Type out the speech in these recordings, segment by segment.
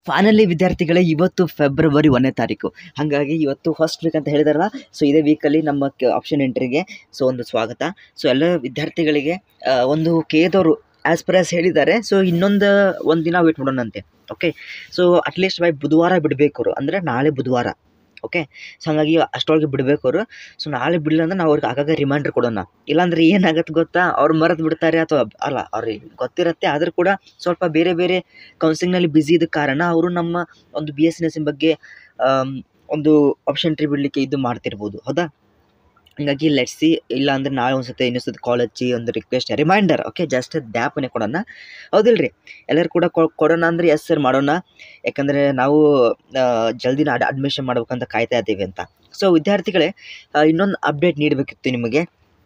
finally ವಿದ್ಯಾರ್ಥಿಗಳೇ ಇವತ್ತು February ಒಂದನೇ ತಾರೀಕು ಹಾಗಾಗಿ ಇವತ್ತು ಫಸ್ಟ್ ವೀಕ್ ಅಂತ ಹೇಳಿದಾರಲ್ಲ ಸೊ ಇದೇ ವೀಕಲ್ಲಿ ನಮ್ಮ ಆಪ್ಷನ್ ಎಂಟ್ರಿಗೆ ಸೊ ಒಂದು ಸ್ವಾಗತ ಸೊ ಎಲ್ಲ ವಿದ್ಯಾರ್ಥಿಗಳಿಗೆ ಆ, ಒಂದು ಕೇದವರು ಆ್ಯಸ್ ಪರ್ ಆಸ್ ಹೇಳಿದ್ದಾರೆ ಸೊ ಇನ್ನೊಂದು ಒಂದು ದಿನ ವೇಟ್ ಮಾಡೋಣಂತೆ ಓಕೆ ಸೊ ಅಟ್ಲೀಸ್ಟ್ ಬೈ ಬುಧವಾರ ಬಿಡಬೇಕು ಅವರು ಅಂದರೆ ನಾಳೆ ಬುಧವಾರ ಓಕೆ ಸೊ ಹಾಗಾಗಿ ಅಷ್ಟರೊಳಗೆ ಬಿಡಬೇಕು ಅವರು ಸೊ ನಾಳೆ ಬಿಡಲಿಲ್ಲ ಅಂದ್ರೆ ನಾವು ಅವ್ರಿಗೆ ಆಗಾಗ ರಿಮೈಂಡರ್ ಕೊಡೋಣ ಇಲ್ಲಾಂದ್ರೆ ಏನಾಗತ್ತೆ ಗೊತ್ತಾ ಅವ್ರು ಮರೆತು ಬಿಡ್ತಾರೆ ಅಥವಾ ಅಲ್ಲ ಅವ್ರಿಗೆ ಗೊತ್ತಿರುತ್ತೆ ಆದರೂ ಕೂಡ ಸ್ವಲ್ಪ ಬೇರೆ ಬೇರೆ ಕೌನ್ಸಿಲಿಂಗ್ನಲ್ಲಿ ಬ್ಯುಸಿ ಇದ್ದ ಕಾರಣ ಅವರು ನಮ್ಮ ಒಂದು ಬಿ ಎಸ್ ನರ್ಸಿಂಗ್ ಬಗ್ಗೆ ಆಮ್, ಒಂದು ಆಪ್ಷನ್ ಟ್ರಿ ಬಿಡಲಿಕ್ಕೆ ಇದು ಮಾಡ್ತಿರ್ಬೋದು ಹೌದಾ ಹಂಗಾಗಿ ಲೆಟ್ಸ್ ಸಿ ಇಲ್ಲ ಅಂದ್ರೆ ನಾಳೆ ಒಂದು ಸತಿ ಇನ್ನೊಂದು ಸತಿ ಕಾಲ್ ಹಚ್ಚಿ ಒಂದು ರಿಕ್ವೆಸ್ಟ್ ರಿಮೈಂಡರ್ ಓಕೆ ಜಸ್ಟ್ ದ್ಯಾಪನೆ ಕೊಡೋಣ ಹೌದಿಲ್ಲ ರೀ ಎಲ್ಲರೂ ಕೂಡ ಕೊ- ಕೊಡೋಣ ಅಂದರೆ ಎಸ್ ಸರ್ ಮಾಡೋಣ ಯಾಕಂದರೆ ನಾವು ಆ, ಜಲ್ದಿನ ಅಡ್ ಅಡ್ಮಿಷನ್ ಮಾಡ್ಬೇಕಂತ ಕಾಯ್ತಾ ಇದ್ದೀವಿ ಅಂತ ಸೊ ವಿದ್ಯಾರ್ಥಿಗಳೇ ಇನ್ನೊಂದು ಅಪ್ಡೇಟ್ ನೀಡಬೇಕಿತ್ತು ನಿಮಗೆ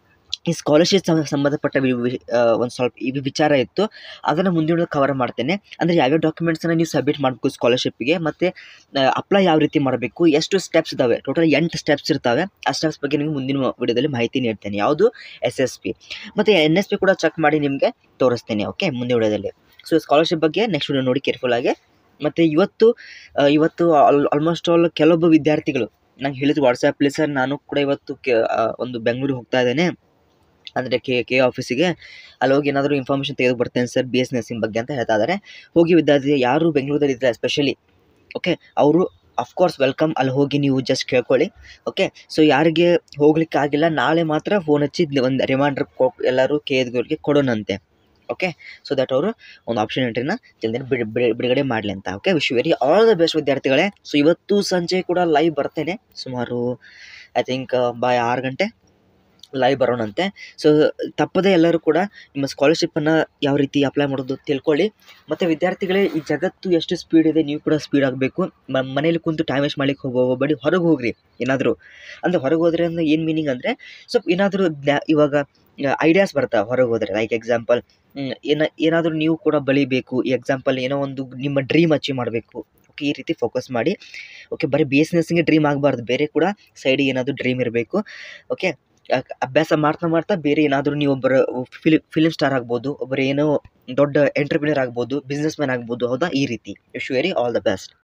ಈ ಸ್ಕಾಲರ್ಶಿಪ್ ಸಂಬಂಧಪಟ್ಟ ಒಂದು ಸ್ವಲ್ಪ ಈ ವಿಚಾರ ಇತ್ತು ಅದನ್ನು ಮುಂದಿನ ಕವರ್ ಮಾಡ್ತೇನೆ ಅಂದರೆ ಯಾವ್ಯಾವ ಡಾಕ್ಯುಮೆಂಟ್ಸನ್ನು ನೀವು ಸಬ್ಮಿಟ್ ಮಾಡಬೇಕು ಸ್ಕಾಲರ್ಶಿಪ್ಗೆ ಮತ್ತು ಅಪ್ಲೈ ಯಾವ ರೀತಿ ಮಾಡಬೇಕು ಎಷ್ಟು ಸ್ಟೆಪ್ಸ್ ಇದ್ದಾವೆ ಟೋಟಲ್ ಎಂಟು ಸ್ಟೆಪ್ಸ್ ಇರ್ತವೆ ಆ ಸ್ಟೆಪ್ಸ್ ಬಗ್ಗೆ ನಿಮಗೆ ಮುಂದಿನ ವಿಡಿಯೋದಲ್ಲಿ ಮಾಹಿತಿ ನೀಡ್ತೇನೆ ಯಾವುದು ಎಸ್ ಎಸ್ ಪಿ ಮತ್ತು ಎನ್ ಎಸ್ ಪಿ ಕೂಡ ಚೆಕ್ ಮಾಡಿ ನಿಮಗೆ ತೋರಿಸ್ತೇನೆ ಓಕೆ ಮುಂದಿನ ವಿಡಿಯೋದಲ್ಲಿ ಸೊ ಸ್ಕಾಲರ್ಶಿಪ್ ಬಗ್ಗೆ ನೆಕ್ಸ್ಟ್ ವಿಡಿಯೋ ನೋಡಿ ಕೇರ್ಫುಲ್ ಆಗಿ ಮತ್ತು ಇವತ್ತು ಆ, ಇವತ್ತು ಆಲ್ ಆಲ್ಮೋಸ್ಟ್ ಆಲ್ ಕೆಲವೊಬ್ಬ ವಿದ್ಯಾರ್ಥಿಗಳು ನಂಗೆ ಹೇಳಿದ್ರು ವಾಟ್ಸಪ್ಪಲ್ಲಿ ಸರ್ ನಾನು ಕೂಡ ಇವತ್ತು ಕೆ ಆ, ಒಂದು ಬೆಂಗಳೂರಿಗೆ ಹೋಗ್ತಾ ಇದ್ದೇನೆ ಅಂದರೆ ಕೆ ಕೆ ಆಫೀಸಿಗೆ ಅಲ್ಲಿ ಹೋಗಿ ಏನಾದರೂ ಇನ್ಫಾರ್ಮೇಷನ್ ತೆಗೆದು ಬರ್ತೇನೆ ಸರ್ ಬಿ ಎಸ್ ನರ್ಸಿಂಗ್ ಬಗ್ಗೆ ಅಂತ ಹೇಳ್ತಾ ಇದ್ದಾರೆ ಹೋಗಿ ವಿದ್ಯಾರ್ಥಿ ಯಾರು ಬೆಂಗಳೂರಲ್ಲಿ ಇದ್ದಾರೆ ಎಸ್ಪೆಷಲಿ ಓಕೆ ಅವರು ಅಫ್ಕೋರ್ಸ್ ವೆಲ್ಕಮ್ ಅಲ್ಲಿ ಹೋಗಿ ನೀವು ಜಸ್ಟ್ ಕೇಳ್ಕೊಳ್ಳಿ ಓಕೆ ಸೊ ಯಾರಿಗೆ ಹೋಗ್ಲಿಕ್ಕೆ ಆಗಿಲ್ಲ ನಾಳೆ ಮಾತ್ರ ಫೋನ್ ಹಚ್ಚಿ ಒಂದು ರಿಮೈಂಡರ್ ಕೊ ಎಲ್ಲರೂ ಕೇಳಿದವ್ರಿಗೆ ಕೊಡೋಣಂತೆ ಓಕೆ ಸೊ ದಟ್ ಅವರು ಒಂದು ಆಪ್ಷನ್ ಎಂಟ್ರಿನ ಜಲ್ದಿ ಬಿಡ್ ಬಿಡ್- ಬಿಡುಗಡೆ ಮಾಡಲಿ ಅಂತ okay wish very all the best ವಿದ್ಯಾರ್ಥಿಗಳೇ ಸೊ ಇವತ್ತು ಸಂಜೆ ಕೂಡ ಲೈವ್ ಬರ್ತೇನೆ ಸುಮಾರು ಐ ಥಿಂಕ್ ಬೈ ಆರು ಗಂಟೆ ಲೈವ್ ಬರೋಣಂತೆ ಸೊ ತಪ್ಪದೇ ಎಲ್ಲರೂ ಕೂಡ ನಿಮ್ಮ ಸ್ಕಾಲರ್ಶಿಪ್ಪನ್ನು ಯಾವ ರೀತಿ ಅಪ್ಲೈ ಮಾಡೋದು ತಿಳ್ಕೊಳ್ಳಿ ಮತ್ತು ವಿದ್ಯಾರ್ಥಿಗಳೇ ಈ ಜಗತ್ತು ಎಷ್ಟು ಸ್ಪೀಡ್ ಇದೆ ನೀವು ಕೂಡ ಸ್ಪೀಡ್ ಆಗಬೇಕು ಮನೇಲಿ ಕುಂತು ಟೈಮ್ ವೇಸ್ಟ್ ಮಾಡ್ಲಿಕ್ಕೆ ಹೋಗೋ ಹೋಗಬೇಡಿ ಹೊರಗೆ ಹೋಗ್ರಿ ಏನಾದರೂ ಅಂದರೆ ಹೊರಗೆ ಹೋದ್ರೆ ಅಂದ್ರೆ ಏನು ಮೀನಿಂಗ್ ಅಂದರೆ ಸ್ವಲ್ಪ ಏನಾದರೂ ಇವಾಗ ಐಡಿಯಾಸ್ ಬರ್ತಾವೆ ಹೊರಗೆ ಹೋದರೆ ಲೈಕ್ ಎಕ್ಸಾಂಪಲ್ ಏನ ಏನಾದರೂ ನೀವು ಕೂಡ ಬಲಿಬೇಕು ಈ ಎಕ್ಸಾಂಪಲ್ ಏನೋ ಒಂದು ನಿಮ್ಮ ಡ್ರೀಮ್ ಅಚೀವ್ ಮಾಡಬೇಕು ಓಕೆ ಈ ರೀತಿ ಫೋಕಸ್ ಮಾಡಿ ಓಕೆ ಬರೀ ಬಿ ಎಸ್ ನರ್ಸಿಂಗ್ ಡ್ರೀಮ್ ಆಗಬಾರ್ದು ಬೇರೆ ಕೂಡ ಸೈಡಿಗೆ ಏನಾದರೂ ಡ್ರೀಮ್ ಇರಬೇಕು ಓಕೆ ಯಾಕ್- ಅಭ್ಯಾಸ ಮಾಡ್ತಾ ಮಾಡ್ತಾ ಬೇರೆ ಏನಾದರೂ ನೀವು ಒಬ್ಬರ ಫಿಲಿಮ್ ಫಿಲಿಮ್ ಸ್ಟಾರ್ ಆಗ್ಬೋದು ಒಬ್ಬರು ಏನೋ ದೊಡ್ಡ ಎಂಟರ್ಪ್ರಿನರ್ ಆಗ್ಬೋದು ಬಿಸ್ನೆಸ್ ಮ್ಯಾನ್ ಆಗ್ಬೋದು ಹೌದಾ ಈ ರೀತಿ wish very all the best